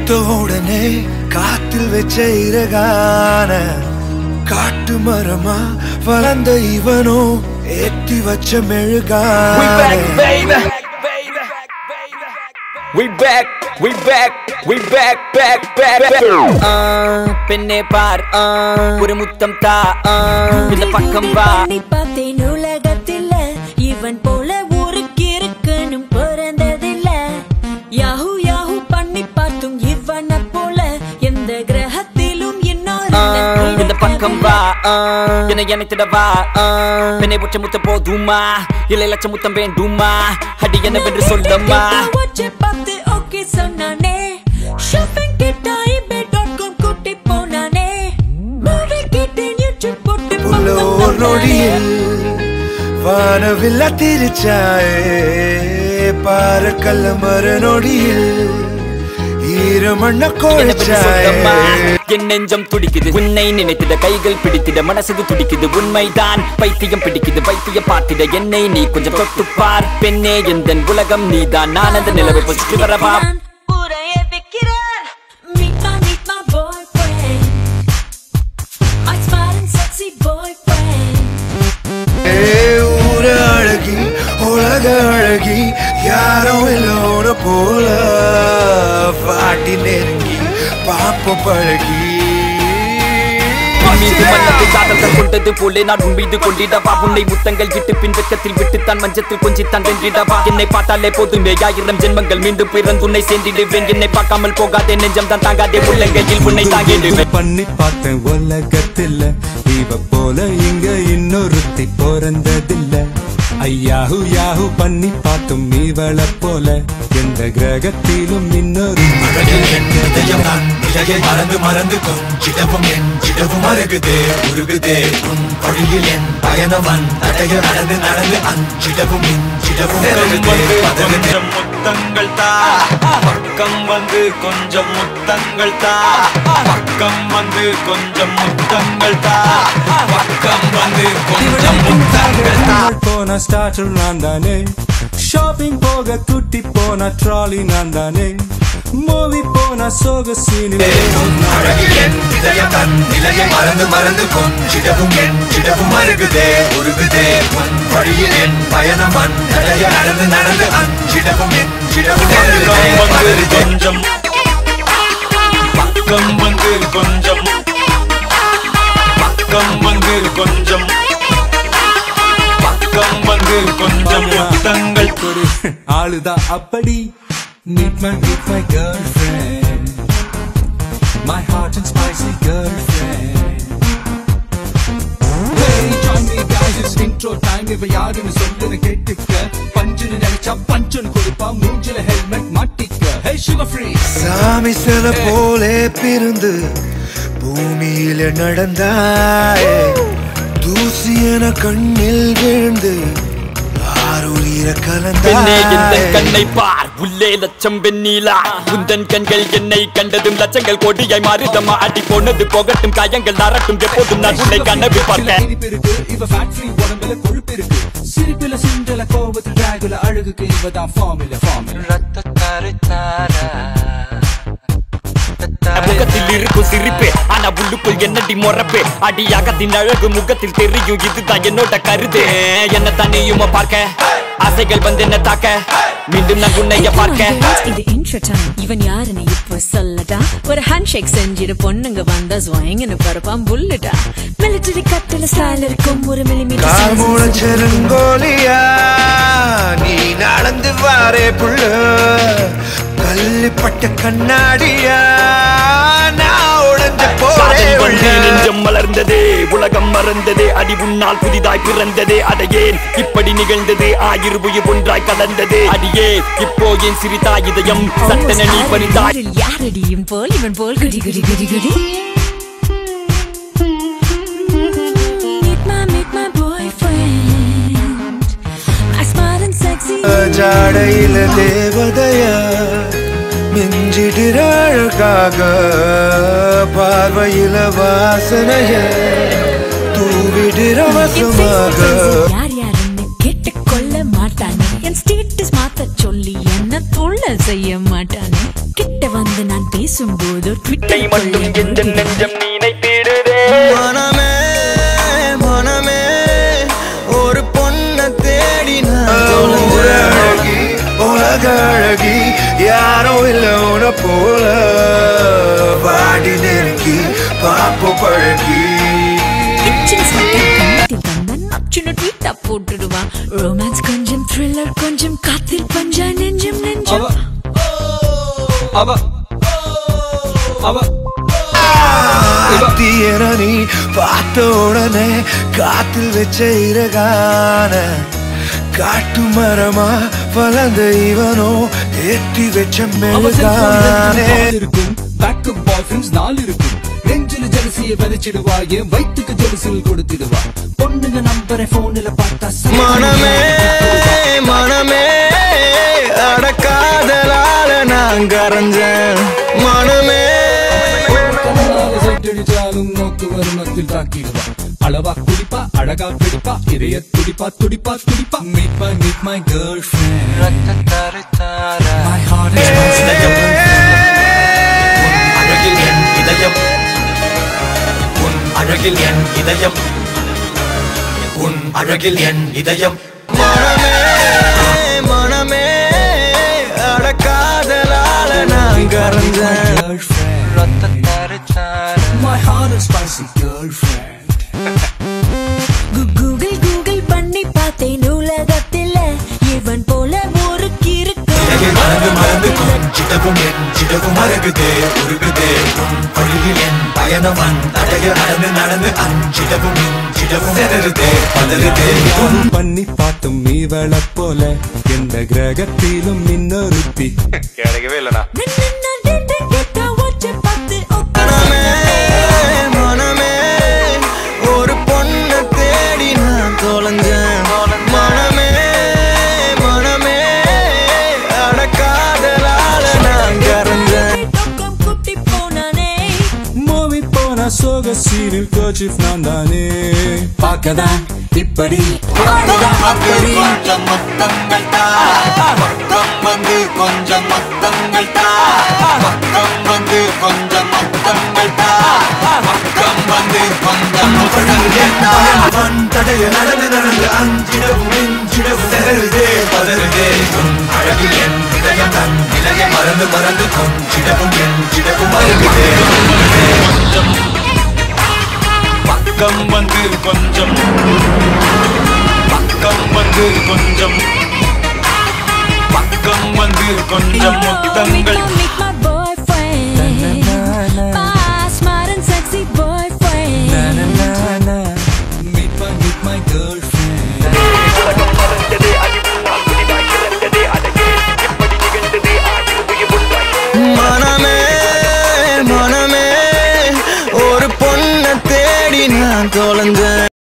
பூத்த உடனே காத்தில் வச்ச இறகான காட்டு மரமா வளர்ந்த இவனோ ஏத்தி வச்ச We back, மெழுகான baby. We back, we back, we back, back, back, back. ஆ, பெண்ணே பார் ஆ, ஒரு முத்தம் தா ஆ, இந்த பக்கம் வா பண்ணி பார்த்தேன் உலகத்தில இவன் போல ஊருக்கு இருக்கணும் பிறந்ததில்ல யாஹூ யாஹூ பண்ணி பார்த்தும் இவனை போல எந்த கிரகத்திலும் இன்னொரு ஆ, இந்த பக்கம் வா ஆ, என்னை இணைத்திட வா ஆ, பெண்ணை உச்ச முத்த போதுமா இல்லை லட்ச முத்தம் வேண்டுமா அடி என்ன வென்று சொல்லம்மா வச்சு பார்த்து ஓகே சொன்னானே ஷாப்பிங் கிட்ட இபே டாட் காம் கூட்டி போனானே மூவி கேட்டேன் யூடியூப் போட்டு புள்ள ஒரு நொடியில் வானவில்ல திருச்சாயே பாரு கல்ல மர நொடியில் ஈரமண்ண என்ன வென்று சொல்லம்மா கோழிச்சாயே என் நெஞ்சம் துடிக்குது உன்னை நினைத்திட கைகள் பிடித்திட மனசது துடிக்குது உண்மைதான் பைத்தியம் பிடிக்குது பைத்தியம் பார்த்திட என்னை நீ கொஞ்சம் தொட்டு பார் பெண்ணே எந்த உலகம் நீதான் நான் அந்த நிலவை பொசுக்கு வரவா உரைய வைக்கிறான் Meet my, meet my boyfriend My smart and sexy boyfriend ஏ ஊர அழகி உலக அழகி யாரும் இல்லோன போல பாட்டி நெருங்கி பாப்ப பழகி உன் மீது மன்னத்தை காதல்கள் கொண்டது போலே நான் உன் மீது கொண்டிடவா உன்னை முத்தங்கள் விட்டு பின் வெக்கத்தில் விட்டுத்தான் மஞ்சத்தில் கொஞ்சித்தான் வென்றிடவா என்னை பார்த்தாலே போதுமே ஆயிரம் ஜென்மங்கள் மீண்டும் பிறந்து உன்னை சேர்ந்திடுவேன் என்னை பார்க்காமல் போகாதே நெஞ்சம் தான் தாங்காதே உள்ளங்கையில் உன்னை தாங்கிடுவேன் பண்ணி பார்த்தேன் உலகத்துல இவ போல இங்க இன்னொருத்தி பிறந்ததில்ல ஐயாஹு யாஹு பண்ணி பார்த்தும் இவள போல எந்த கிரகத்திலும் இன்னொரு மறந்து மறந்து கொஞ்சிடவும் என் சிடவும் அருகுதே உருகுதே உன் வழியில் என் பயணவன் தடைய நடந்து நடந்து அஞ்சிடவும் இஞ்சிடவும் கொஞ்சம் முத்தங்கள் தா பக்கம் வந்து கொஞ்சம் முத்தங்கள் தா பக்கம் வந்து கொஞ்சம் முத்தங்கள் தா பக்கம் வந்து கொஞ்சம் முத்தங்கள் தா போன ஸ்டார்டர் நான் தானே ஷாப்பிங் போக குட்டி போன ட்ராலி நான் தானே மூவி போன சோக சீனி என் இதயம் தன் நிலையை மறந்து மறந்து கொஞ்சிடவும் என் சிடவும் அருகுதே உருகுதே உன் வழியில் என் பயணவன் தடைய நடந்து நடந்து அஞ்சிடவும் இஞ்சிடவும் பக்கம் வந்து கொஞ்சம் பக்கம் வந்து கொஞ்சம் பக்கம் வந்து கொஞ்சம் பக்கம் வந்து கொஞ்சம் முத்தங்கள் ஒரு ஆளுதான் அப்படி meet my meet my girlfriend my hot and spicy girlfriend hey join me guys it's intro time இவ யாருன்னு சொல்லுன்னு கேட்டுக்க பஞ்சுன்னு நினைச்சா பஞ்சுன்னு கொடுப்பா மூஞ்சில ஹெல்மெட் மாட்டிக்க hey sugar free சாமி சில போலே பிறந்து பூமியில நடந்தாயே தூசி என கண்ணில் விழுந்து ஆறுயிர பெண்ணே எந்த கலந்தாயே கண்ணை பார் உள்ளே லட்சம் வெண்ணீலா உந்தன் கண்கள் என்னை கண்டதும் லட்சங்கள் கோடியாய் மாறுதம்மா அடி போனது போகட்டும் காயங்கள் நரட்டும் எப்போதும் நான் உன்னை கனவு பார்க்க சிரிப்பு இருக்கு இவ ஃபேக்டரி உடம்புல கொழுப்பு இருக்கு சிரிப்புல சிண்டல கோபத்தில் டிராகுல அழகுக்கு இவதான் ஃபார்முலா ஃபார்முலா முகத்தில் இருக்கும் சிரிப்பே ஆனா உள்ளுக்குள் என்னடி முறப்பே அடியாகத்தின் அழகு முகத்தில் தெரியும் இதுதான் என்னோட கருது என்ன தனியுமா பார்க்க ஆசைகள் வந்து என்ன தாக்க மீண்டும் நான் உன்னைய பார்க்க இது intro time. இவன் யாருன்னு இப்ப சொல்லடா ஒரு ஹேண்ட் ஷேக் செஞ்சிட்டு பொண்ணுங்க வந்தா ஸ்வாங்கன்னு பரப்பான் புல்லுடா மிலிட்டரி கட்டில ஸ்டைல் இருக்கும் ஒரு மில்லிமீட்டர் காமூல செருங்கோலியா நீ நடந்து வாரே புள்ள கல்லுப்பட்ட கண்ணாடியா நான் உடஞ்ச போரே காதல் வந்து உள்ள நெஞ்சம் மலர்ந்ததே உலகம் மறந்ததே அடி உன்னால் புதிதாய் பிறந்ததே அடையேன் இப்படி நிகழ்ந்தது ஆயிரம் ஒன்றாய் கலந்ததே அடியே இப்போ என் சிரிதா இதயம் சட்டன நீ பறித்தாய் யாரடியும் போல் இவன் போல் குடி குடி குடி குடி Meet my, meet my boyfriend My smart and sexy ஜாடையில தேவதையா மிஞ்சிடுற அழகாக பார்வையில வாசனைய தூவிடுற வசமாக யார் யாருன்னு கேட்டுக்கொள்ள மாட்டானே என் ஸ்டேட்டஸ் மாத்த சொல்லி என்ன தொல்லை செய்ய மாட்டானே கிட்ட வந்து நான் பேசும்போது உன்னை ட்விட்டர் மட்டும் எந்த நெஞ்சம் நினைத்திடுதே மனமே மனமே ஒரு பொண்ண தேடி நான் தொலைஞ்சேன். அழகி உலக அழகி யாரோ இல்ல உன போல வாடி நெருங்கி பாப்பு பழகி சின்ன ட்வீட்டா போட்டுடுவான் ரொமான்ஸ் கொஞ்சம் த்ரில்லர் கொஞ்சம் காத்தில் பஞ்சா நெஞ்சம் நெஞ்சம் அவ அவ தீயன நீ பார்த்த உடனே காத்தில் வச்ச இறகான காட்டு மரமா வளர்ந்த இவனோ ஏற்றி வச்ச அவ மெழுகானே இருக்கும் பேக்கப் பாய் ஃப்ரெண்ட்ஸ் நாலு இருக்கும் நெஞ்சில ஜலசிய விதைச்சிடுவா என் வயிற்றுக்கு ஜெலுசில் கொடுத்திடுவா பொண்ணுங்க நம்பரை போன்ல பார்த்தா சரி. மனமே மனமே அடக்காதலால நான் கரைஞ்சேன் மனமே கண்ணால சைட்டடிச்சாலும் நோக்கு வருமத்தில் தாக்கிடுவா அளவா குடிப்பா அழகா பிடிப்பா இதய துடிப்பா துடிப்பா துடிப்பா meet my meet my girlfriend my heart is அழகில் என் இதயம் உன் அழகில் என் இதயம் உன் அழகில் என் இதயம் மனமே மனமே அடக்காதலால நான் கரைஞ்சேன் My heart is spicy girlfriend Google Google பண்ணி பார்த்தேன் உலகத்தில் இவன் போல ஒரு கிறுக்கு இடையில் மறந்து மறந்து கொஞ்சிடவும் என் சிடவும் மறகுதே உருகுதே உன் வழியில் என் பயணம் தடைய நடந்து நடந்து அஞ்சிடவும் இஞ்சிடவும் செதறுதே பதறுதே உன் பண்ணி பார்த்தும் இவளை போல எந்த கிரகத்திலும் இன்னொருத்தி மனமே மனமே ஒரு பொண்ண தேடி நான் தொலைஞ்சேன் மனமே மனமே அடக்காதலால நான் கரைஞ்சேன் குட்டி போனானே மூவி போன சோக சீனில் கோச்சிப் நான் தானே பார்க்கதான் இப்படி பாடதான் அப்படி கொஞ்சம் மொத்தங்கள் தா பக்கம் வந்து கொஞ்சம் மொத்தங்கள் தா பக்கம் வந்து கொஞ்சம் மொத்தங்கள் தா பக்கம் வந்து கொஞ்சம் மொத்தங்கள் தா மண் தடைய நடந்து நடந்து அஞ்சிடவும் இஞ்சிடவும் செதறுதே பதறுதே உன் அழகில் என் இதயம் தன் நிலையை மறந்து மறந்து கொஞ்சிடவும் எஞ்சிடவும் மறுகுதே கொஞ்சம் பக்கம் வந்து கொஞ்சம் பக்கம் வந்து கொஞ்சம் பக்கம் வந்து கொஞ்சம்